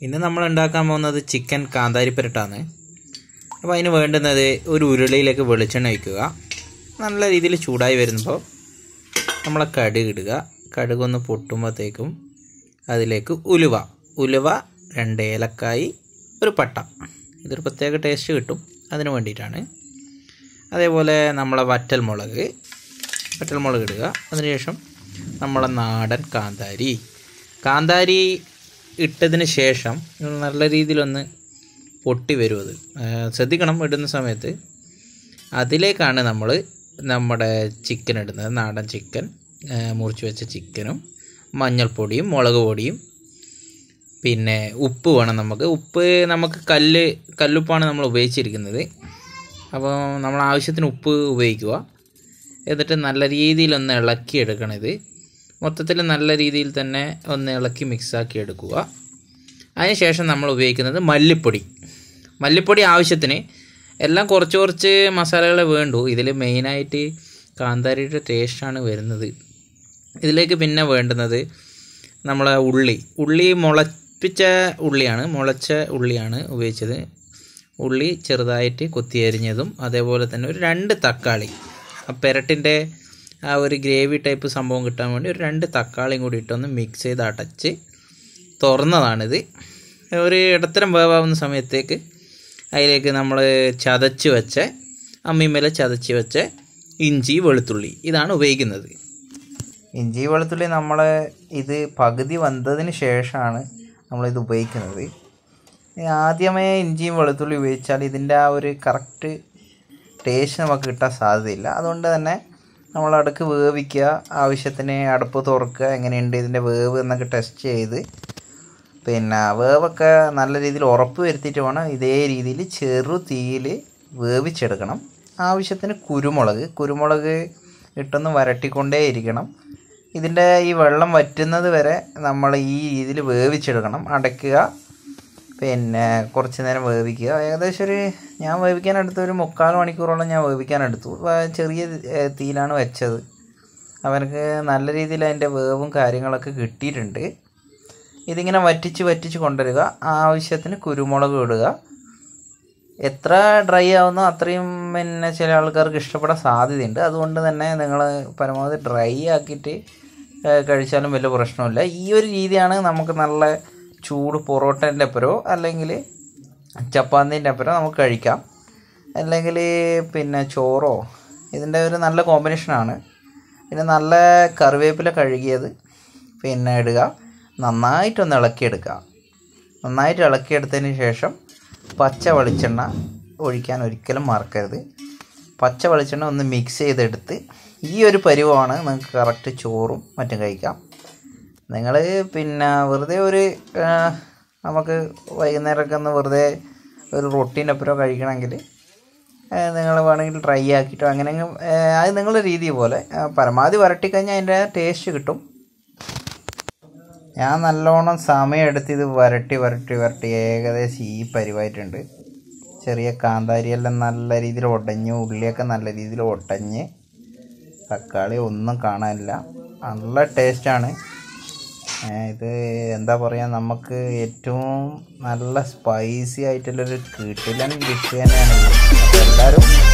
ഇന്ന് നമ്മൾ ഉണ്ടാക്കാൻ പോകുന്നത് ചിക്കൻ കാന്താരി പുരട്ടാണ് അപ്പോൾ അതിന് വേണ്ടുന്നത് ഒരു ഉരുളിയിലേക്ക് വെളിച്ചെണ്ണ ഒഴിക്കുക നല്ല രീതിയിൽ ചൂടായി വരുമ്പോൾ നമ്മളെ കടുക് ഇടുക കടുക് ഒന്ന് പൊട്ടുമ്പോഴത്തേക്കും അതിലേക്ക് ഉലുവ ഉലുവ രണ്ട് ഏലക്കായി ഒരു പട്ട ഇതൊരു പ്രത്യേക ടേസ്റ്റ് കിട്ടും അതിന് വേണ്ടിയിട്ടാണ് അതേപോലെ നമ്മളെ വറ്റൽ മുളക് വറ്റൽ മുളക് ഇടുക അതിനുശേഷം നമ്മളെ നാടൻ കാന്താരി കാന്താരി ഇട്ടതിന് ശേഷം നല്ല രീതിയിലൊന്ന് പൊട്ടി വരും അത് ആ, ശ്രദ്ധിക്കണം ഇടുന്ന സമയത്ത് അതിലേക്കാണ് നമ്മൾ നമ്മുടെ ചിക്കൻ ഇടുന്നത് നാടൻ ചിക്കൻ ആ, മുറിച്ച് വെച്ച ചിക്കനും മഞ്ഞൾപ്പൊടിയും മുളക് പൊടിയും പിന്നെ ഉപ്പ് വേണം നമുക്ക് ഉപ്പ് നമുക്ക് കല്ല് കല്ലുപ്പാണ് നമ്മൾ ഉപയോഗിച്ചിരിക്കുന്നത് അപ്പോൾ നമ്മൾ ആവശ്യത്തിന് ഉപ്പ് ഉപയോഗിക്കുക എന്നിട്ട് നല്ല രീതിയിലൊന്ന് ഇളക്കിയെടുക്കണം ഇത് മൊത്തത്തിൽ നല്ല രീതിയിൽ തന്നെ ഒന്ന് ഇളക്കി മിക്സാക്കി എടുക്കുക അതിനുശേഷം നമ്മൾ ഉപയോഗിക്കുന്നത് മല്ലിപ്പൊടി മല്ലിപ്പൊടി ആവശ്യത്തിന് എല്ലാം കുറച്ച് കുറച്ച് മസാലകളെ വേണ്ടൂ ഇതിൽ മെയിനായിട്ട് കാന്താരിയുടെ ടേസ്റ്റാണ് വരുന്നത് ഇതിലേക്ക് പിന്നെ വേണ്ടുന്നത് നമ്മളെ ഉള്ളി ഉള്ളി മുളപ്പിച്ച ഉള്ളിയാണ് മുളച്ച ഉള്ളിയാണ് ഉപയോഗിച്ചത് ഉള്ളി ചെറുതായിട്ട് കൊത്തിയരിഞ്ഞതും അതേപോലെ തന്നെ ഒരു രണ്ട് തക്കാളി ആ പെരട്ടിൻ്റെ ആ ഒരു ഗ്രേവി ടൈപ്പ് സംഭവം കിട്ടാൻ വേണ്ടി ഒരു രണ്ട് തക്കാളിയും കൂടി ഇട്ടൊന്ന് മിക്സ് ചെയ്ത് അടച്ച് തുറന്നതാണിത് ഒരു ഇടത്തരം വേവാവുന്ന സമയത്തേക്ക് അതിലേക്ക് നമ്മൾ ചതച്ച് വെച്ച അമ്മിമേല ചതച്ച് വെച്ച ഇഞ്ചി വെളുത്തുള്ളി ഇതാണ് ഉപയോഗിക്കുന്നത് ഇഞ്ചി വെളുത്തുള്ളി നമ്മൾ ഇത് പകുതി വന്നതിന് ശേഷമാണ് നമ്മളിത് ഉപയോഗിക്കുന്നത് ഈ ആദ്യമേ ഇഞ്ചിയും വെളുത്തുള്ളി ഉപയോഗിച്ചാൽ ഇതിൻ്റെ ആ ഒരു കറക്റ്റ് ടേസ്റ്റ് നമുക്ക് കിട്ടാൻ സാധ്യതയില്ല അതുകൊണ്ട് തന്നെ നമ്മൾ അടുക്ക് വേവിക്കുക ആവശ്യത്തിന് അടുപ്പ് തുറക്കുക എങ്ങനെയുണ്ട് ഇതിൻ്റെ വേവ് എന്നൊക്കെ ടെസ്റ്റ് ചെയ്ത് പിന്നെ വേവൊക്കെ നല്ല രീതിയിൽ ഉറപ്പ് വരുത്തിയിട്ട് വേണം ഇതേ രീതിയിൽ ചെറു തീയിൽ വേവിച്ചെടുക്കണം ആവശ്യത്തിന് കുരുമുളക് കുരുമുളക് ഇട്ടൊന്ന് വരട്ടിക്കൊണ്ടേ ഇരിക്കണം ഇതിൻ്റെ ഈ വെള്ളം വറ്റുന്നത് വരെ നമ്മൾ ഈ രീതിയിൽ വേവിച്ചെടുക്കണം അടയ്ക്കുക പിന്നെ കുറച്ച് നേരം വേവിക്കുക ഏകദേശം ഒരു ഞാൻ വേവിക്കാൻ എടുത്ത ഒരു മുക്കാൽ മണിക്കൂറോളം ഞാൻ വേവിക്കാൻ എടുത്തു വ- ചെറിയ ഏ, തീയിലാണ് വെച്ചത് അവനക്ക് നല്ല രീതിയിൽ അതിൻ്റെ വേവും കാര്യങ്ങളൊക്കെ കിട്ടിയിട്ടുണ്ട് ഇതിങ്ങനെ വറ്റിച്ച് വറ്റിച്ച് കൊണ്ടുവരിക ആവശ്യത്തിന് കുരുമുളക് ഇടുക എത്ര ഡ്രൈ ആവുന്നോ അത്രയും പിന്നെ ചില ആൾക്കാർക്ക് ഇഷ്ടപ്പെടാൻ സാധ്യതയുണ്ട് അതുകൊണ്ട് തന്നെ നിങ്ങൾ പരമാവധി ഡ്രൈ ആക്കിയിട്ട് ഏഹ്, കഴിച്ചാലും വലിയ പ്രശ്നമില്ല ഈ ഒരു രീതിയാണ് നമുക്ക് നല്ല ചൂട് പൊറോട്ടേൻ്റെ അപ്പുറമോ അല്ലെങ്കിൽ ചപ്പാത്തിൻ്റെ അപ്പുറമോ നമുക്ക് കഴിക്കാം അല്ലെങ്കിൽ പിന്നെ ചോറോ ഇതിൻ്റെ ഒരു നല്ല കോമ്പിനേഷനാണ് പിന്നെ നല്ല കറിവേപ്പില കഴുകിയത് പിന്നെ ഇടുക നന്നായിട്ടൊന്ന് ഇളക്കിയെടുക്കുക നന്നായിട്ട് ഇളക്കിയെടുത്തതിന് ശേഷം പച്ച വെളിച്ചെണ്ണ ഒഴിക്കാൻ ഒരിക്കലും മറക്കരുത് പച്ച വെളിച്ചെണ്ണ ഒന്ന് മിക്സ് ചെയ്തെടുത്ത് ഈ ഒരു പരുവമാണ് നിങ്ങൾക്ക് കറക്റ്റ് ചോറും മറ്റും കഴിക്കാം നിങ്ങൾ പിന്നെ വെറുതെ ഒരു ആ, നമുക്ക് വൈകുന്നേരമൊക്കെ ഒന്ന് വെറുതെ ഒരു റൊട്ടീൻ്റെ ഒപ്പരോ കഴിക്കണമെങ്കിൽ നിങ്ങൾ വേണമെങ്കിൽ ട്രൈ ആക്കിയിട്ടോ അങ്ങനെ അത് നിങ്ങളുടെ രീതി പോലെ ആ, പരമാവധി വരട്ടിക്കഴിഞ്ഞാൽ അതിൻ്റെ ടേസ്റ്റ് കിട്ടും ഞാൻ നല്ലോണം സമയം എടുത്ത് ഇത് വരട്ടി വരട്ടി വരട്ടി ഏകദേശം ഈ പരിവായിട്ടുണ്ട് ചെറിയ കാന്താരിയെല്ലാം നല്ല രീതിയിൽ ഉടഞ്ഞു ഉള്ളിയൊക്കെ നല്ല രീതിയിൽ ഉടഞ്ഞ് തക്കാളി ഒന്നും കാണാനില്ല നല്ല ടേസ്റ്റാണ് ഇത് എന്താ പറയുക നമുക്ക് ഏറ്റവും നല്ല സ്പൈസി ആയിട്ടുള്ളൊരു കിട്ടിലൻ ഡിഷ് തന്നെയാണ് ഇത് അപ്പോൾ എല്ലാവരും